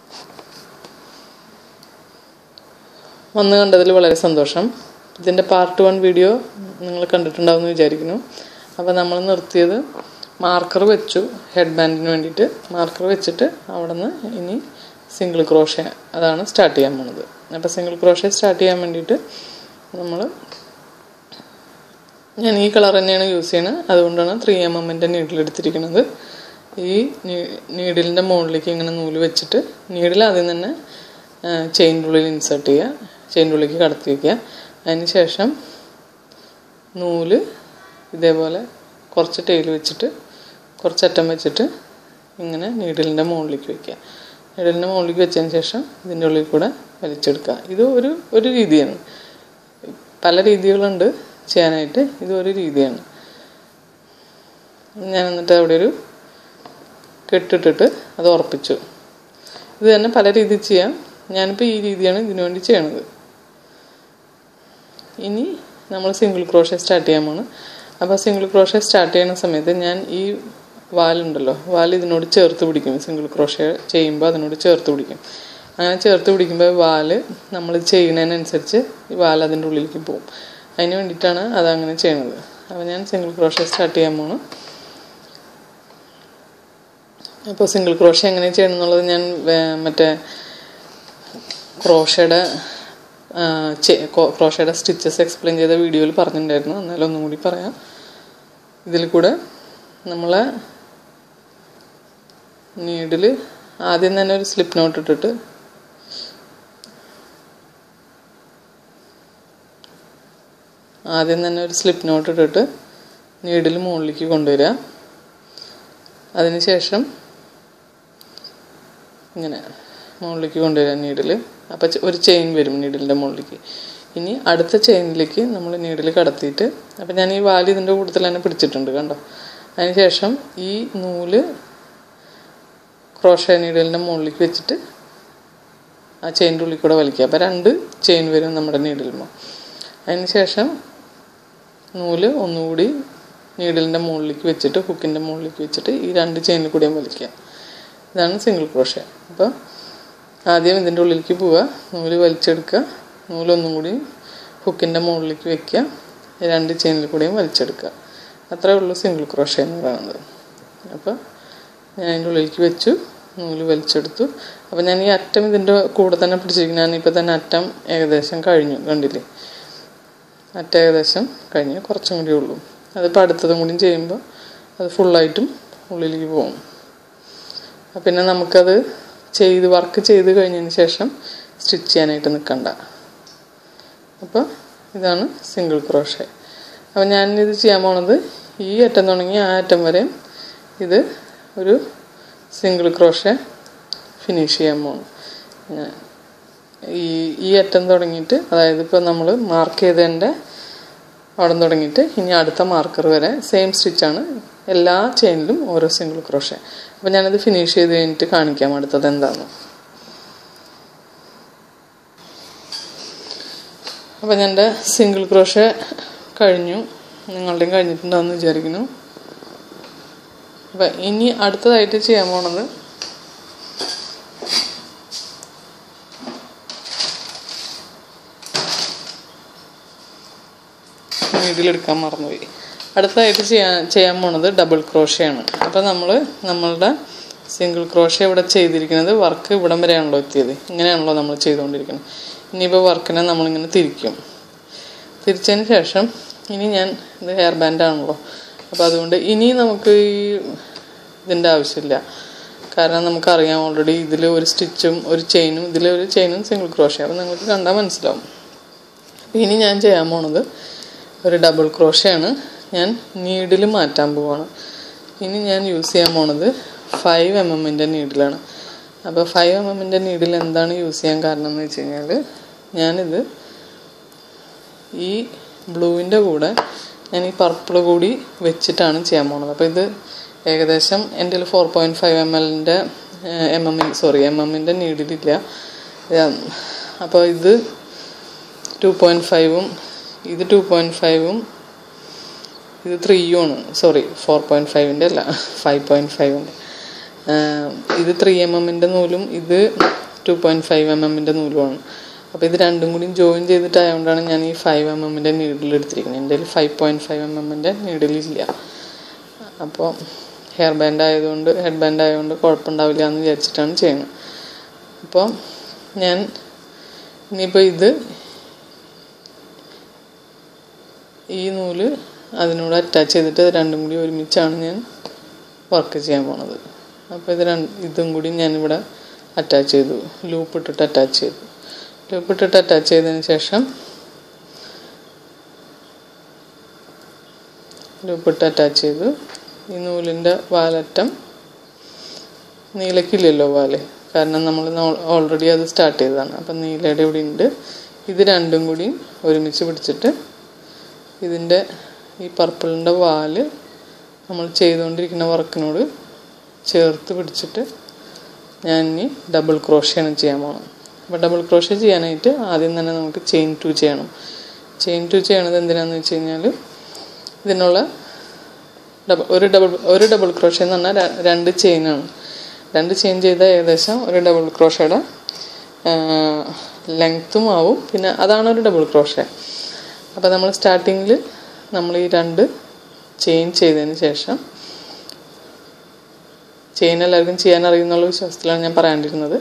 വന്ന് കണ്ടതിൽ വളരെ സന്തോഷം ഇതിൻ്റെ പാർട്ട് വൺ വീഡിയോ നിങ്ങൾ കണ്ടിട്ടുണ്ടാവും എന്ന് വിചാരിക്കുന്നു അപ്പോൾ നമ്മൾ നിർത്തിയത് മാർക്കർ വെച്ചു ഹെഡ് ബാൻഡിന് വേണ്ടിയിട്ട് മാർക്കർ വെച്ചിട്ട് അവിടെ നിന്ന് ഇനി സിംഗിൾ ക്രോഷ അതാണ് സ്റ്റാർട്ട് ചെയ്യാൻ പോണത് അപ്പോൾ സിംഗിൾ ക്രോഷ സ്റ്റാർട്ട് ചെയ്യാൻ വേണ്ടിയിട്ട് നമ്മൾ ഞാൻ ഈ കളർ തന്നെയാണ് യൂസ് ചെയ്യണത് അതുകൊണ്ടാണ് ത്രീ എം എമ്മിൻ്റെ നീഡിൽ എടുത്തിരിക്കുന്നത് ഈ നീഡിലിൻ്റെ മുകളിലേക്ക് ഇങ്ങനെ നൂല് വെച്ചിട്ട് നീഡിൽ ആദ്യം തന്നെ ചെയിൻ്റെ ഉള്ളിൽ ഇൻസേർട്ട് ചെയ്യുക ചെയിൻ്റെ ഉള്ളിലേക്ക് കടത്തി വയ്ക്കുക അതിന് ശേഷം നൂല് ഇതേപോലെ കുറച്ച് ടൈൽ വെച്ചിട്ട് കുറച്ച് അറ്റം വെച്ചിട്ട് ഇങ്ങനെ നീഡിലിൻ്റെ മുകളിലേക്ക് വയ്ക്കുക നീഡിലിൻ്റെ മുകളിലേക്ക് വെച്ചതിന് ശേഷം ഇതിൻ്റെ ഉള്ളിൽ കൂടെ വലിച്ചെടുക്കുക ഇത് ഒരു ഒരു രീതിയാണ് പല രീതികളുണ്ട് ചെയ്യാനായിട്ട് ഇത് ഒരു രീതിയാണ് ഞാൻ എന്നിട്ട് അവിടെ ഒരു കെട്ടിട്ടിട്ട് അത് ഉറപ്പിച്ചു ഇത് തന്നെ പല രീതിയിൽ ചെയ്യാം ഞാനിപ്പോൾ ഈ രീതിയാണ് ഇതിനു വേണ്ടി ചെയ്യണത് ഇനി നമ്മൾ സിംഗിൾ ക്രോഷ സ്റ്റാർട്ട് ചെയ്യാൻ പോണ് അപ്പോൾ സിംഗിൾ ക്രോഷ സ്റ്റാർട്ട് ചെയ്യുന്ന സമയത്ത് ഞാൻ ഈ വാലുണ്ടല്ലോ വാൽ ഇതിനോട് ചേർത്ത് പിടിക്കും സിംഗിൾ ക്രോഷ ചെയ്യുമ്പോൾ അതിനോട് ചേർത്ത് പിടിക്കും അങ്ങനെ ചേർത്ത് പിടിക്കുമ്പോൾ വാല് നമ്മൾ ചെയ്യുന്നതിനനുസരിച്ച് ഈ വാൽ അതിൻ്റെ ഉള്ളിലേക്ക് പോകും അതിന് വേണ്ടിയിട്ടാണ് അതങ്ങനെ ചെയ്യണത് അപ്പോൾ ഞാൻ സിംഗിൾ ക്രോഷ സ്റ്റാർട്ട് ചെയ്യാൻ പോണ് അപ്പോൾ സിംഗിൾ ക്രോഷ എങ്ങനെ ചെയ്യണം എന്നുള്ളത് ഞാൻ മറ്റേ ക്രോഷയുടെ ക്രോഷയുടെ സ്റ്റിച്ചസ് എക്സ്പ്ലെയിൻ ചെയ്ത വീഡിയോയിൽ പറഞ്ഞിട്ടുണ്ടായിരുന്നു എന്നാലും ഒന്നും കൂടി പറയാം ഇതിൽ കൂടെ നമ്മളെ നീഡിൽ ആദ്യം തന്നെ ഒരു സ്ലിപ്പ് നോട്ട് ഇട്ടിട്ട് ആദ്യം തന്നെ ഒരു സ്ലിപ്പ് നോട്ട് ഇട്ടിട്ട് നീഡിൽ മുകളിലേക്ക് കൊണ്ടുവരിക അതിനുശേഷം ഇങ്ങനെ മുകളിലേക്ക് കൊണ്ടുവരിക നീഡിൽ അപ്പോൾ ഒരു ചെയിൻ വരും നീഡിലിൻ്റെ മുകളിലേക്ക് ഇനി അടുത്ത ചെയിനിലേക്ക് നമ്മൾ നീഡിൽ കടത്തിയിട്ട് അപ്പോൾ ഞാൻ ഈ വാല് ഇതിൻ്റെ കൂട്ടത്തിൽ തന്നെ പിടിച്ചിട്ടുണ്ട് കണ്ടോ അതിനുശേഷം ഈ നൂല് ക്രോഷ നീഡിലിൻ്റെ മുകളിലേക്ക് വെച്ചിട്ട് ആ ചെയിൻ്റെ ഉള്ളിൽ കൂടെ വലിക്കുക അപ്പോൾ രണ്ട് ചെയിൻ വരും നമ്മുടെ നീഡിലുമ്പോൾ അതിനുശേഷം നൂല് ഒന്നുകൂടി നീഡിലിൻ്റെ മുകളിലേക്ക് വെച്ചിട്ട് ഹുക്കിൻ്റെ മുകളിലേക്ക് വെച്ചിട്ട് ഈ രണ്ട് ചെയിനിൽ കൂടെയും വലിക്കുക ഇതാണ് സിംഗിൾ ക്രോഷ അപ്പോൾ ആദ്യം ഇതിൻ്റെ ഉള്ളിലേക്ക് പോവുക നൂല് വലിച്ചെടുക്കുക നൂലൊന്നും കൂടി ഹുക്കിൻ്റെ മുകളിലേക്ക് വെക്കുക രണ്ട് ചെയിനിൽ കൂടെയും വലിച്ചെടുക്കുക അത്രേ ഉള്ളൂ സിംഗിൾ ക്രോഷ എന്ന് പറയുന്നത് അപ്പോൾ ഞാൻ അതിൻ്റെ ഉള്ളിലേക്ക് വെച്ചു നൂല് വലിച്ചെടുത്തു അപ്പോൾ ഞാൻ ഈ അറ്റം ഇതിൻ്റെ കൂടെ തന്നെ പിടിച്ചിരിക്കുന്നു ഞാൻ ഇപ്പോൾ തന്നെ അറ്റം ഏകദേശം കഴിഞ്ഞു കണ്ടില്ലേ അറ്റം ഏകദേശം കഴിഞ്ഞു കുറച്ചും കൂടി ഉള്ളൂ അതിപ്പോൾ അടുത്തതും കൂടി ചെയ്യുമ്പോൾ അത് ഫുള്ളായിട്ടും ഉള്ളിലേക്ക് പോകും പിന്നെ നമുക്കത് ചെയ്ത് വർക്ക് ചെയ്ത് കഴിഞ്ഞതിന് ശേഷം സ്റ്റിച്ച് ചെയ്യാനായിട്ട് നിൽക്കണ്ട അപ്പോൾ ഇതാണ് സിംഗിൾ ക്രോഷ അപ്പോൾ ഞാനിത് ചെയ്യാൻ പോണത് ഈ അറ്റം തുടങ്ങി ആ അറ്റം വരെ ഇത് ഒരു സിംഗിൾ ക്രോഷ ഫിനിഷ് ചെയ്യാൻ പോകണം ഈ ഈ അറ്റം തുടങ്ങിയിട്ട് അതായത് ഇപ്പോൾ നമ്മൾ മാർക്ക് ചെയ്തതിൻ്റെ അവിടെ തുടങ്ങിയിട്ട് ഇനി അടുത്ത മാർക്കർ വരെ സെയിം സ്റ്റിച്ചാണ് എല്ലാ ചെയിനിലും ഓരോ സിംഗിൾ ക്രോഷ അപ്പോൾ ഞാനത് ഫിനിഷ് ചെയ്ത് കഴിഞ്ഞിട്ട് കാണിക്കാം അടുത്തത് എന്താണെന്ന് അപ്പോൾ എൻ്റെ സിംഗിൾ ക്രോഷ കഴിഞ്ഞു നിങ്ങളുടെയും കഴിഞ്ഞിട്ടുണ്ടാവുമെന്ന് വിചാരിക്കുന്നു അപ്പം ഇനി അടുത്തതായിട്ട് ചെയ്യാൻ പോണത് നീഡിലെടുക്കാൻ മറന്നുപോയി അടുത്തതായിട്ട് ചെയ്യാൻ ചെയ്യാൻ പോണത് ഡബിൾ ക്രോഷയാണ് അപ്പോൾ നമ്മൾ നമ്മളുടെ സിംഗിൾ ക്രോഷ ഇവിടെ ചെയ്തിരിക്കുന്നത് വർക്ക് ഇവിടം വരെയാണല്ലോ എത്തിയത് ഇങ്ങനെയാണല്ലോ നമ്മൾ ചെയ്തുകൊണ്ടിരിക്കുന്നത് ഇനിയിപ്പോൾ വർക്കിനെ നമ്മളിങ്ങനെ തിരിക്കും തിരിച്ചതിന് ശേഷം ഇനി ഞാൻ ഇത് ഹെയർ ബാൻഡാണല്ലോ അപ്പോൾ അതുകൊണ്ട് ഇനി നമുക്ക് ഈ ഇതിൻ്റെ ആവശ്യമില്ല കാരണം നമുക്കറിയാം ഓൾറെഡി ഇതിൽ ഒരു സ്റ്റിച്ചും ഒരു ചെയിനും ഇതിൽ ഒരു ചെയിനും സിംഗിൾ ക്രോഷ അപ്പോൾ നിങ്ങൾക്ക് കണ്ടാൽ മനസ്സിലാവും ഇനി ഞാൻ ചെയ്യാൻ പോണത് ഒരു ഡബിൾ ക്രോഷയാണ് ഞാൻ നീഡിൽ മാറ്റാൻ പോവാണ് ഇനി ഞാൻ യൂസ് ചെയ്യാൻ പോണത് ഫൈവ് എം എമ്മിൻ്റെ നീഡിലാണ് അപ്പോൾ ഫൈവ് എം എമ്മിൻ്റെ നീഡിൽ എന്താണ് യൂസ് ചെയ്യാൻ കാരണം എന്ന് വെച്ച് കഴിഞ്ഞാൽ ഞാനിത് ഈ ബ്ലൂവിൻ്റെ കൂടെ ഞാൻ ഈ പർപ്പിൾ കൂടി വെച്ചിട്ടാണ് ചെയ്യാൻ പോണത് അപ്പോൾ ഇത് ഏകദേശം എൻ്റെ ഫോർ പോയിൻറ്റ് ഫൈവ് എം എല്ലിൻ്റെ എം എം സോറി എം എമ്മിൻ്റെ നീഡിലില്ല അപ്പോൾ ഇത് ടു പോയിൻറ്റ് ഫൈവും ഇത് ടു പോയിൻറ്റ് ഫൈവും ഇത് ത്രീയും ആണ് സോറി ഫോർ പോയിൻറ്റ് ഫൈവിൻ്റെ അല്ല ഫൈവ് പോയിൻറ്റ് ഫൈവിൻ്റെ ഇത് ത്രീ എം എമ്മിൻ്റെ നൂലും ഇത് ടു പോയിൻറ്റ് ഫൈവ് എം എമ്മിൻ്റെ നൂലുമാണ് അപ്പോൾ ഇത് രണ്ടും കൂടി ജോയിൻ ചെയ്തിട്ടായതുകൊണ്ടാണ് ഞാൻ ഈ ഫൈവ് എം എമ്മിൻ്റെ നീഡിൽ എടുത്തിരിക്കുന്നത് എൻ്റെ കയ്യിൽ ഫൈവ് പോയിൻറ്റ് ഫൈവ് എം എമ്മിൻ്റെ നീഡിലില്ല അപ്പോൾ ഹെയർ ബാൻഡ് ആയതുകൊണ്ട് ഹെഡ് ബാൻഡ് ആയതുകൊണ്ട് കുഴപ്പമുണ്ടാവില്ല എന്ന് വിചാരിച്ചിട്ടാണ് ചെയ്യുന്നത് അപ്പോൾ ഞാൻ ഇനിയിപ്പോൾ ഇത് ഈ നൂല് അതിനോട് അറ്റാച്ച് ചെയ്തിട്ട് ഇത് രണ്ടും കൂടി ഒരുമിച്ചാണ് ഞാൻ വർക്ക് ചെയ്യാൻ പോണത് അപ്പോൾ ഇത് രണ്ട് ഇതും കൂടി ഞാനിവിടെ അറ്റാച്ച് ചെയ്തു ലൂപ്പ് ഇട്ടിട്ട് അറ്റാച്ച് ചെയ്തു ലൂപ്പ് ഇട്ടിട്ട് അറ്റാച്ച് ചെയ്തതിന് ശേഷം ലൂപ്പ് ഇട്ട് അറ്റാച്ച് ചെയ്തു ഈ നൂലിൻ്റെ വാലറ്റം നീലക്കില്ലല്ലോ വാല് കാരണം നമ്മൾ ഓൾറെഡി അത് സ്റ്റാർട്ട് ചെയ്തതാണ് അപ്പം നീലയുടെ ഇവിടെ ഉണ്ട് ഇത് രണ്ടും കൂടി ഒരുമിച്ച് പിടിച്ചിട്ട് ഇതിൻ്റെ ഈ പർപ്പിളിൻ്റെ വാല് നമ്മൾ ചെയ്തുകൊണ്ടിരിക്കുന്ന വർക്കിനോട് ചേർത്ത് പിടിച്ചിട്ട് ഞാൻ ഇനി ഡബിൾ ക്രോഷയാണ് ചെയ്യാൻ പോകണം അപ്പോൾ ഡബിൾ ക്രോഷ ചെയ്യാനായിട്ട് ആദ്യം തന്നെ നമുക്ക് ചെയിൻ ടു ചെയ്യണം ചെയിൻ ടു ചെയ്യണത് എന്തിനാണെന്ന് വെച്ച് കഴിഞ്ഞാൽ ഇതിനുള്ള ഡബിൾ ഒരു ഡബിൾ ഒരു ഡബിൾ ക്രോഷ എന്ന് പറഞ്ഞാൽ ര- രണ്ട് ചെയിനാണ് രണ്ട് ചെയിൻ ചെയ്താൽ ഏകദേശം ഒരു ഡബിൾ ക്രോഷയുടെ ലെങ്ത്തും ആവും പിന്നെ അതാണ് ഒരു ഡബിൾ ക്രോഷ അപ്പോൾ നമ്മൾ സ്റ്റാർട്ടിങ്ങിൽ നമ്മൾ ഈ രണ്ട് ചെയിൻ ചെയ്തതിന് ശേഷം ചെയിൻ എല്ലാവർക്കും ചെയ്യാൻ അറിയുന്നുള്ള വിശ്വാസത്തിലാണ് ഞാൻ പറയാണ്ടിരുന്നത്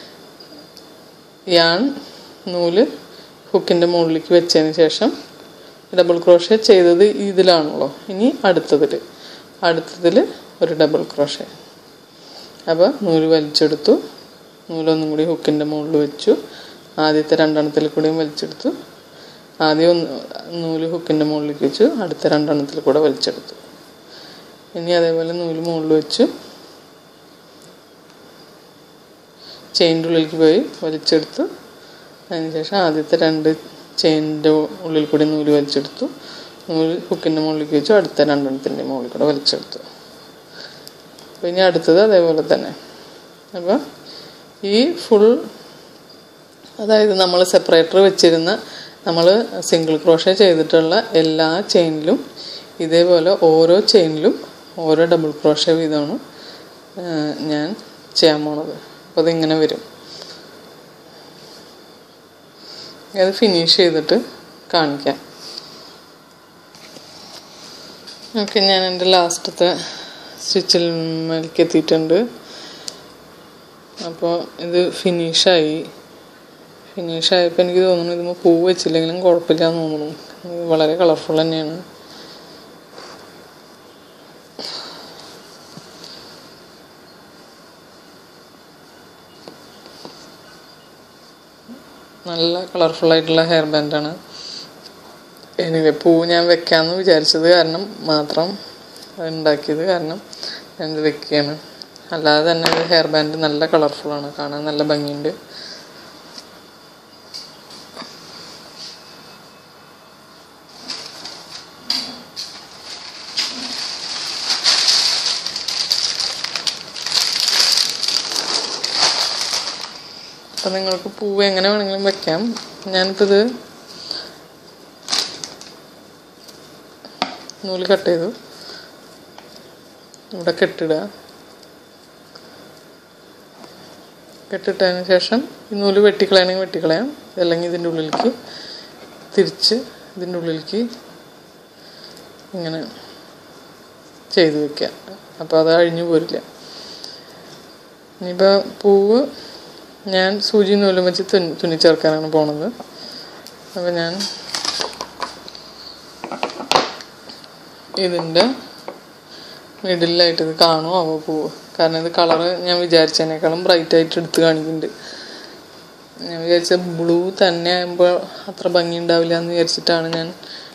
യാൺ നൂല് ഹുക്കിൻ്റെ മുകളിലേക്ക് വെച്ചതിന് ശേഷം ഡബിൾ ക്രോഷ ചെയ്തത് ഇതിലാണല്ലോ ഇനി അടുത്തതിൽ അടുത്തതിൽ ഒരു ഡബിൾ ക്രോഷ അപ്പോൾ നൂല് വലിച്ചെടുത്തു നൂലൊന്നും കൂടി ഹുക്കിൻ്റെ മുകളിൽ വെച്ചു ആദ്യത്തെ രണ്ടെണ്ണത്തിൽ കൂടിയും വലിച്ചെടുത്തു ആദ്യം ഒന്ന് നൂല് ഹുക്കിൻ്റെ മുകളിലേക്ക് വെച്ചു അടുത്ത രണ്ടെണ്ണത്തിൽ കൂടെ വലിച്ചെടുത്തു ഇനി അതേപോലെ നൂല് മുകളിൽ വെച്ചു ചെയിൻ്റെ ഉള്ളിലേക്ക് പോയി വലിച്ചെടുത്തു അതിനുശേഷം ആദ്യത്തെ രണ്ട് ചെയിൻ്റെ ഉള്ളിൽ കൂടി നൂല് വലിച്ചെടുത്തു നൂല് ഹുക്കിൻ്റെ മുകളിലേക്ക് വെച്ചു അടുത്ത രണ്ടെണ്ണത്തിൻ്റെ മുകളിൽ കൂടെ വലിച്ചെടുത്തു അപ്പോൾ ഇനി അടുത്തത് അതേപോലെ തന്നെ അപ്പോൾ ഈ ഫുൾ അതായത് നമ്മൾ സെപ്പറേറ്റർ വെച്ചിരുന്ന നമ്മൾ സിംഗിൾ ക്രോഷ ചെയ്തിട്ടുള്ള എല്ലാ ചെയിനിലും ഇതേപോലെ ഓരോ ചെയിനിലും ഓരോ ഡബിൾ ക്രോഷ വീതമാണ് ആ, ഞാൻ ചെയ്യാൻ പോണത് അപ്പോൾ അതിങ്ങനെ വരും അത് ഫിനിഷ് ചെയ്തിട്ട് കാണിക്കാം ഓക്കെ ഞാൻ എൻ്റെ ലാസ്റ്റത്തെ സ്റ്റിച്ചിൽ മേലേക്ക് എത്തിയിട്ടുണ്ട് അപ്പോൾ ഇത് ഫിനിഷായി ഫിനിഷായപ്പോൾ എനിക്ക് തോന്നുന്നു ഇതിന് പൂ വെച്ചില്ലെങ്കിലും കുഴപ്പമില്ല എന്ന് തോന്നുന്നു ഇത് വളരെ കളർഫുൾ തന്നെയാണ് നല്ല കളർഫുൾ ആയിട്ടുള്ള ഹെയർ ബാൻഡാണ് എനിവേ പൂ ഞാൻ വെക്കാമെന്ന് വിചാരിച്ചത് കാരണം മാത്രം അത് ഉണ്ടാക്കിയത് കാരണം ഞാനിത് വെക്കുകയാണ് അല്ലാതെ തന്നെ ഇത് ഹെയർ ബാൻഡ് നല്ല കളർഫുള്ളാണ് കാണാൻ നല്ല ഭംഗിയുണ്ട് അപ്പം നിങ്ങൾക്ക് പൂവ് എങ്ങനെ വേണമെങ്കിലും വെക്കാം ഞാനിപ്പോൾ ഇത് നൂല് കട്ട് ചെയ്തു ഇവിടെ കെട്ടിടുക കെട്ടിട്ടതിന് ശേഷം ഈ നൂല് വെട്ടിക്കളയണമെങ്കിൽ വെട്ടിക്കളയാം അല്ലെങ്കിൽ ഇതിൻ്റെ ഉള്ളിലേക്ക് തിരിച്ച് ഇതിൻ്റെ ഉള്ളിലേക്ക് ഇങ്ങനെ ചെയ്ത് വെക്കുക അപ്പോൾ അത് അഴിഞ്ഞു പോരില്ല ഇനിയിപ്പോൾ പൂവ് ഞാൻ സൂചി നൂലും വെച്ച് തുന്നി തുന്നിച്ചേർക്കാനാണ് പോണത് അപ്പോൾ ഞാൻ ഇതിൻ്റെ മിഡിലായിട്ട് ഇത് കാണുമോ ആവോ പൂവ് കാരണം ഇത് കളറ് ഞാൻ വിചാരിച്ചതിനേക്കാളും ബ്രൈറ്റ് ആയിട്ട് എടുത്ത് കാണിക്കുന്നുണ്ട് ഞാൻ വിചാരിച്ച ബ്ലൂ തന്നെ ആകുമ്പോൾ അത്ര ഭംഗി ഉണ്ടാവില്ല എന്ന് വിചാരിച്ചിട്ടാണ് ഞാൻ